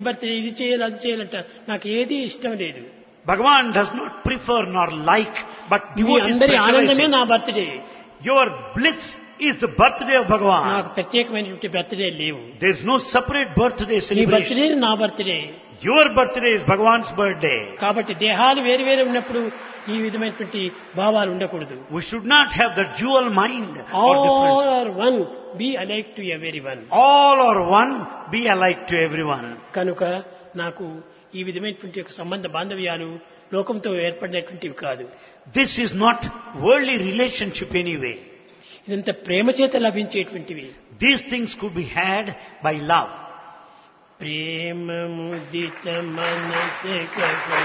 Birthday ఇది చేయాలి అది చేయాలంట నాకు ఏది ఇష్టం లేదు Bhagavan does not prefer nor like, but me devotees అందరి ఆనందమే specialize. నా birthday Your bliss is the birthday of Bhagavan. నాకు ప్రత్యేకమైనటువంటి బర్త్డే లేవు There is no separate birthday నీ celebration. బర్త్డే నా birthday Your birthday is Bhagavan's birthday. కాబట్టి దేహాలు వేరు వేరు ఉన్నప్పుడు ఈ విధమైనటువంటి భావాలు ఉండకూడదు We should not have the dual mind or all difference. Are one be alike to every one All are one, be alike to everyone. కనుక నాకు ఈ విధమైనటువంటి యొక్క సంబంధ బాంధవ్యాలు లోకంతో ఏర్పడినటువంటివి కాదు This is not worldly relationship anyway. ఇదంతా ప్రేమ చేత లభించేటువంటివి These things could be had by love. ప్రేమ ముదిత మనస